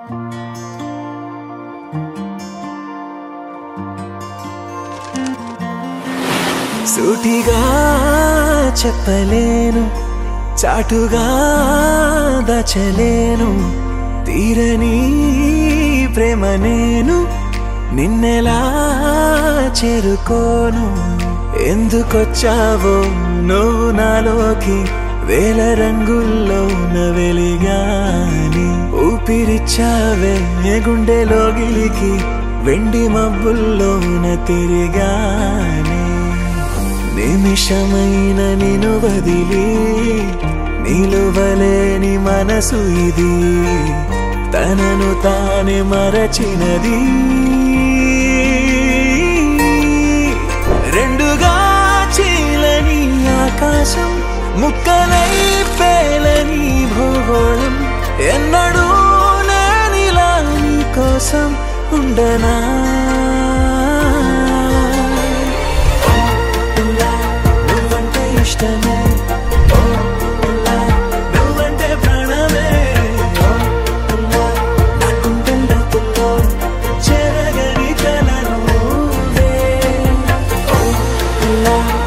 సూటిగా చెప్పలేను చాటుగా దచలేను తీరని ప్రేమ నేను నిన్నెలా చేరుకోను ఎందుకొచ్చావో నువ్వు నాలోకి వేల రంగుల్లో వెలిగాని ఊపిరిచ్చావే గుండెలోగిలికి వెండి మబ్బుల్లోన తిరిగాని నిమిషమైన నిను వదిలి నిలువలేని మనసు ఇది తనను తానే మరచినది రెండుగా చీలని ఆకాశం ముక్కలై పేలని భూగోళం ఎన్నడూ నేనిలా నీ కోసం ఉండనా ఉల్లా, నువ్వంటే ఇష్టమే ఓ ఉల్లా, నువ్వంటే ప్రాణమే ఓ ఉల్లా, నా గుండెల్లో చెరగని కలను నువ్వే. ఓ ఉల్లా,